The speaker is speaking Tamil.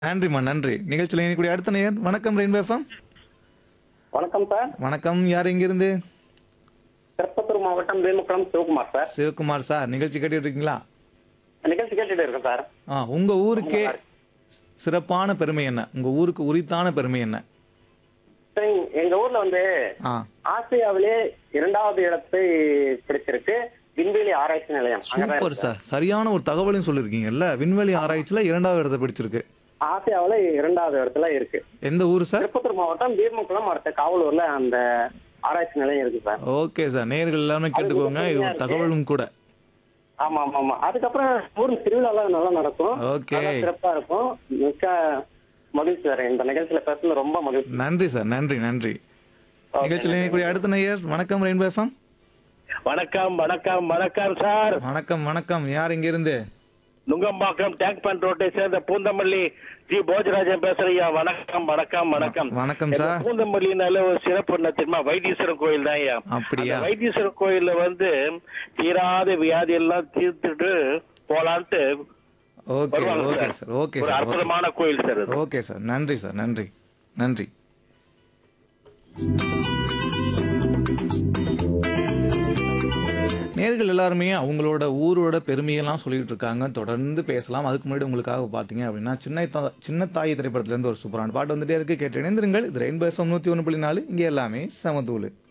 நன்றிம்மா நன்றி நிகழ்ச்சியில் இணையக்கூடிய அடுத்த நேயர் வணக்கம் ரெயின்போ எஃப்எம் வணக்கம் சார் வணக்கம் யார் இங்கிருந்து திருப்பத்தூர் மாவட்டம் வேமுக்குளம் சிவகுமார் சார் சிவகுமார் சார் நிகழ்ச்சி கேட்டுட்டு இருக்கீங்களா நிகழ்ச்சி கேட்டுட்டு இருக்கேன் சார் ஆ உங்க ஊருக்கே சிறப்பான பெருமை என்ன உங்க ஊருக்கு உரித்தான பெருமை என்ன சார், எங்க ஊர்ல வந்து ஆ ஆசியாவிலே இரண்டாவது இடத்தை பிடிச்சிருக்கு விண்வெளி ஆராய்ச்சி நிலையம் அங்கதான் சூப்பர் இருக்கு. சார் சரியான ஒரு தகவலையும் சொல்லியிருக்கீங்கல்ல விண்வெளி ஆராய்ச்சியில் இரண்டாவது இடத்தை பிடிச்சிருக்கு ஆசியாவில இரண்டாவது இடத்துல இருக்கு எந்த ஊர் சார் திருப்பத்தூர் மாவட்டம் வீரமுக்குளம் அடுத்த காவலூர்ல அந்த ஆராய்ச்சி நிலையம் இருக்கு சார் ஓகே சார் நேயர்கள் எல்லாமே கேட்டுக்கோங்க இது ஒரு தகவலும் கூட ஆமா ஆமா ஆமா அதுக்கப்புறம் ஊர் திருவிழாலாம் நல்லா நடக்கும் Okay. நல்லா சிறப்பா இருக்கும் மிக்க மகிழ்ச்சி சார் இந்த நிகழ்ச்சியில பேசுறது ரொம்ப மகிழ்ச்சி நன்றி சார் நன்றி நன்றி Okay, நிகழ்ச்சியில் இணையக்கூடிய அடுத்த நேயர் வணக்கம் ரெயின்போ எஃப்எம் வணக்கம் வணக்கம் வணக்கம் சார் வணக்கம் வணக்கம் யார் இங்கிருந்து நுங்கம்பாக்கம் டேங்க் பண்ட் ரோட்டை சேர்ந்த பூந்தமல்லி ஜி போஜராஜன் பேசுறியா வணக்கம் வணக்கம் வணக்கம் வணக்கம் இந்த சார் பூந்தமல்லினால ஒரு சிறப்பு என்ன தெரியுமா வைத்தீஸ்வரன் கோயில் தான் ஐயா அப்படியா? அந்த வைத்தீஸ்வரன் கோயில்ல வந்து தீராத வியாதி எல்லாம் தீர்த்துட்டு போலான்ட்டு ஓகே வருவாங்க ஓகே சார். சார் ஓகே ஒரு சார் ஓகே அற்புதமான கோயில் சார் அது ஓகே சார் நன்றி சார் நன்றி நன்றி நேர்கள் எல்லாருமே அவங்களோட ஊரோட பெருமையெல்லாம் சொல்லிட்டு இருக்காங்க தொடர்ந்து பேசலாம் அதுக்கு முன்னாடி உங்களுக்காக பார்த்தீங்க அப்படின்னா சின்ன தா- சின்ன தாய் திரைப்படத்துலேருந்து ஒரு சூப்பரான பாட்டு வந்துட்டே இருக்கு கேட்டு இணைந்திருங்கள் இது ரெயின்போ எஃப்எம் நூற்றி ஒன்று புள்ளி நாலு இங்கே எல்லாமே சமதூளு